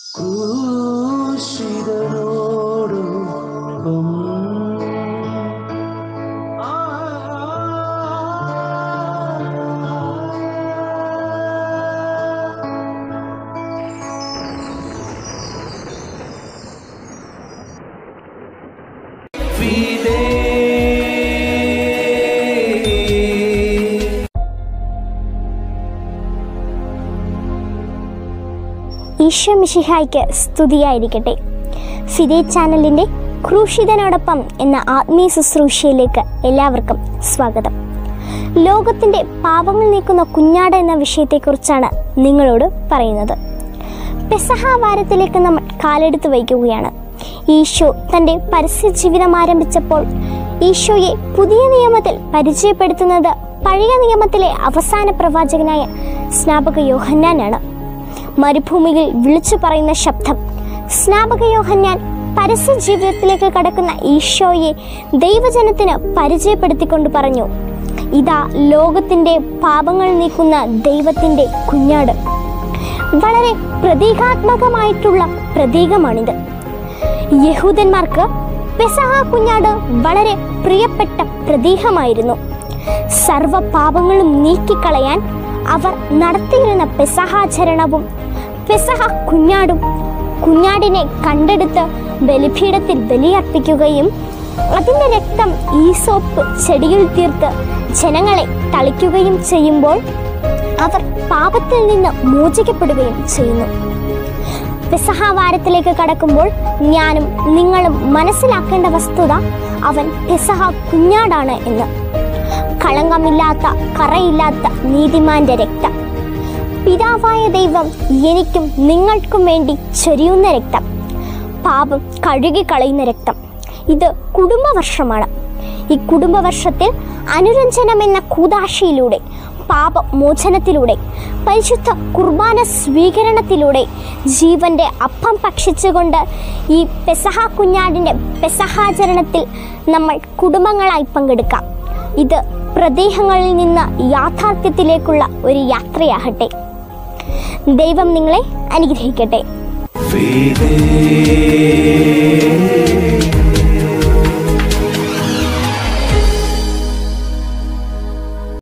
ക്രൂശിതനോടൊപ്പം ഫിദേ ഈശോ മിശിഹായ്ക്ക് സ്തുതിയായിരിക്കട്ടെ ഫിദേ ചാനലിൻ്റെ ക്രൂശിതനോടൊപ്പം എന്ന ആത്മീയ ശുശ്രൂഷയിലേക്ക് എല്ലാവർക്കും സ്വാഗതം ലോകത്തിൻ്റെ പാപങ്ങൾ നീക്കുന്ന കുഞ്ഞാട് എന്ന വിഷയത്തെക്കുറിച്ചാണ് നിങ്ങളോട് പറയുന്നത് പെസഹ വാരത്തിലേക്ക് നമ്മൾ കാലെടുത്ത് വയ്ക്കുകയാണ് ഈശോ തൻ്റെ പരസ്യ ജീവിതം ആരംഭിച്ചപ്പോൾ ഈശോയെ പുതിയ നിയമത്തിൽ പരിചയപ്പെടുത്തുന്നത് പഴയ നിയമത്തിലെ അവസാന പ്രവാചകനായ സ്നാപക യോഹന്നാനാണ് മരുഭൂമിയിൽ വിളിച്ചു പറയുന്ന ശബ്ദം സ്നാപക യോഹന്നാൻ പരസ്യ ജീവിതത്തിലേക്ക് കടക്കുന്ന ഈശോയെ ദൈവജനത്തിന് പരിചയപ്പെടുത്തിക്കൊണ്ട് പറഞ്ഞു ഇതാ ലോകത്തിന്റെ പാപങ്ങൾ നീക്കുന്ന ദൈവത്തിന്റെ കുഞ്ഞാട് വളരെ പ്രതീകാത്മകമായിട്ടുള്ള പ്രതീകമാണിത് യഹൂദന്മാർക്ക് പെസഹ കുഞ്ഞാട് വളരെ പ്രിയപ്പെട്ട പ്രതീകമായിരുന്നു സർവ പാപങ്ങളും നീക്കിക്കളയാൻ അവർ നടത്തിയിരുന്ന പെസഹാചരണവും പെസഹ കുഞ്ഞാടും കുഞ്ഞാടിനെ കണ്ടെടുത്ത് ബലിപീഠത്തിൽ ബലിയർപ്പിക്കുകയും അതിൻ്റെ രക്തം ഈസോപ്പ് ചെടിയിൽ തീർത്ത് ജനങ്ങളെ തളിക്കുകയും ചെയ്യുമ്പോൾ അവർ പാപത്തിൽ നിന്ന് മോചിക്കപ്പെടുകയും ചെയ്യുന്നു പെസഹ കടക്കുമ്പോൾ ഞാനും നിങ്ങളും മനസ്സിലാക്കേണ്ട വസ്തുത അവൻ പെസഹ കുഞ്ഞാടാണ് എന്ന് കളങ്കമില്ലാത്ത കറയില്ലാത്ത നീതിമാന്റെ രക്തം പിതാവായ ദൈവം എനിക്കും നിങ്ങൾക്കും വേണ്ടി ചൊരിയുന്ന രക്തം പാപം കഴുകിക്കളയുന്ന രക്തം ഇത് കുടുംബവർഷമാണ് ഈ കുടുംബവർഷത്തിൽ അനുരഞ്ജനം എന്ന കൂതാശയിലൂടെ പാപമോചനത്തിലൂടെ പരിശുദ്ധ കുർബാന സ്വീകരണത്തിലൂടെ ജീവന്റെ അപ്പം ഭക്ഷിച്ചുകൊണ്ട് ഈ പെസഹ കുഞ്ഞാടിൻ്റെ പെസഹാചരണത്തിൽ നമ്മൾ കുടുംബങ്ങളായി പങ്കെടുക്കാം ഇത് പ്രദേഹങ്ങളിൽ നിന്ന് യാഥാർത്ഥ്യത്തിലേക്കുള്ള ഒരു യാത്രയാകട്ടെ ദൈവം നിങ്ങളെ അനുഗ്രഹിക്കട്ടെ ഫിദേ